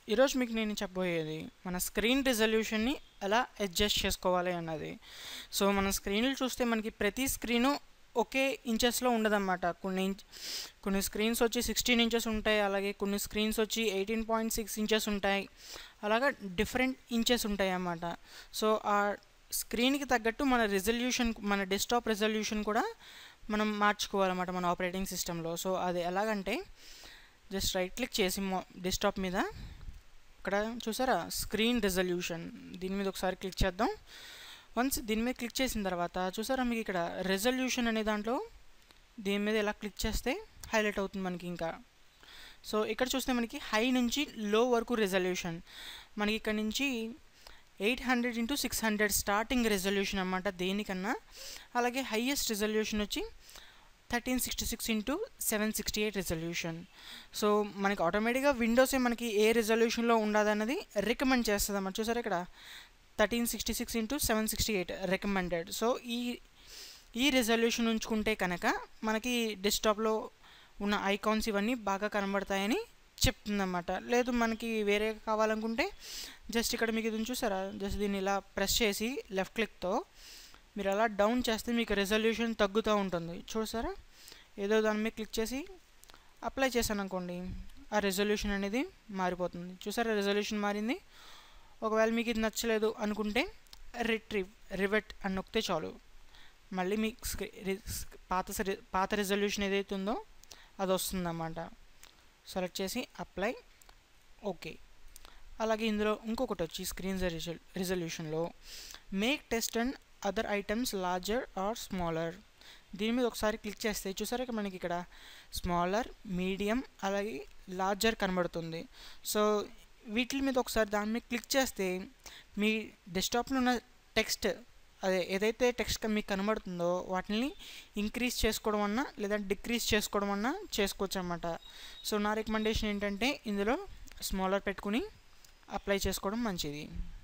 ఈరోజు మీకు నేను చెప్పబోయేది మన స్క్రీన్ రిజల్యూషన్ని ఎలా అడ్జస్ట్ చేసుకోవాలి అన్నది సో మన స్క్రీన్లు చూస్తే మనకి ప్రతి స్క్రీను ఒకే ఇంచెస్లో ఉండదన్నమాట కొన్ని ఇంచ్ కొన్ని స్క్రీన్స్ వచ్చి సిక్స్టీన్ ఇంచెస్ ఉంటాయి అలాగే కొన్ని స్క్రీన్స్ వచ్చి ఎయిటీన్ పాయింట్ సిక్స్ ఇంచెస్ ఉంటాయి అలాగా డిఫరెంట్ ఇంచెస్ ఉంటాయి అన్నమాట సో ఆ స్క్రీన్కి తగ్గట్టు మన రిజల్యూషన్ మన డెస్క్టాప్ రిజల్యూషన్ కూడా మనం మార్చుకోవాలన్నమాట మన ఆపరేటింగ్ సిస్టంలో సో అది ఎలాగంటే జస్ట్ రైట్ క్లిక్ చేసి డెస్క్టాప్ మీద ఇక్కడ చూసారా స్క్రీన్ రిజల్యూషన్ దీని మీద ఒకసారి క్లిక్ చేద్దాం వన్స్ దీని మీద క్లిక్ చేసిన తర్వాత చూసారా మీకు ఇక్కడ రెజల్యూషన్ అనే దాంట్లో దీని మీద ఇలా క్లిక్ చేస్తే హైలైట్ అవుతుంది మనకి ఇంకా సో ఇక్కడ చూస్తే మనకి హై నుంచి లో వరకు రెజల్యూషన్ మనకి ఇక్కడ నుంచి eight hundred into six hundred starting resolution అన్నమాట దేనికన్నా అలాగే హైయెస్ట్ రెజల్యూషన్ వచ్చి thirteen sixty six into seven sixty eight resolution so మనకి ఆటోమేటిక్గా విండోసే మనకి ఏ రెజల్యూషన్లో ఉండదన్నది రికమెండ్ చేస్తుంది అన్నమాట చూసారా ఇక్కడ thirteen sixty six into seven sixty eight recommended so ఈ ఈ రెజల్యూషన్ ఉంచుకుంటే కనుక మనకి డెస్క్టాప్లో ఉన్న ఐకాన్స్ ఇవన్నీ బాగా కనబడతాయని చెప్తుందన్నమాట లేదు మనకి వేరే కావాలనుకుంటే జస్ట్ ఇక్కడ మీకు ఇది చూసారా జస్ట్ దీన్ని ఇలా ప్రెస్ చేసి లెఫ్ట్ క్లిక్తో మీరు అలా డౌన్ చేస్తే మీకు రెజల్యూషన్ తగ్గుతూ ఉంటుంది చూసారా ఏదో దాని మీద క్లిక్ చేసి అప్లై చేశాను అనుకోండి ఆ రెజల్యూషన్ అనేది మారిపోతుంది చూసారా రెజల్యూషన్ మారింది ఒకవేళ మీకు ఇది నచ్చలేదు అనుకుంటే రిట్రీవ్ రివెట్ అని నొక్కితే చాలు మళ్ళీ మీ పాత పాత రెజల్యూషన్ ఏదైతే ఉందో అది వస్తుందన్నమాట సెలెక్ట్ చేసి అప్లై ఓకే అలాగే ఇందులో ఇంకొకటి వచ్చి స్క్రీన్ రిజల్ రిజల్యూషన్లో make text and other items larger or smaller దీని మీద ఒకసారి క్లిక్ చేస్తే చూసారా మనకి ఇక్కడ స్మాలర్ మీడియం అలాగే లార్జర్ కనబడుతుంది సో వీటి మీద ఒకసారి దాని మీద క్లిక్ చేస్తే మీ డెస్క్టాప్లో ఉన్న టెక్స్ట్ అదే ఏదైతే టెక్స్ట్ మీకు కనబడుతుందో వాటిని ఇంక్రీజ్ చేసుకోవడం అన్నా లేదా డిక్రీజ్ చేసుకోవడం అన్నా చేసుకోవచ్చు అనమాట సో నా రికమెండేషన్ ఏంటంటే ఇందులో స్మాలర్ పెట్టుకుని అప్లై చేసుకోవడం మంచిది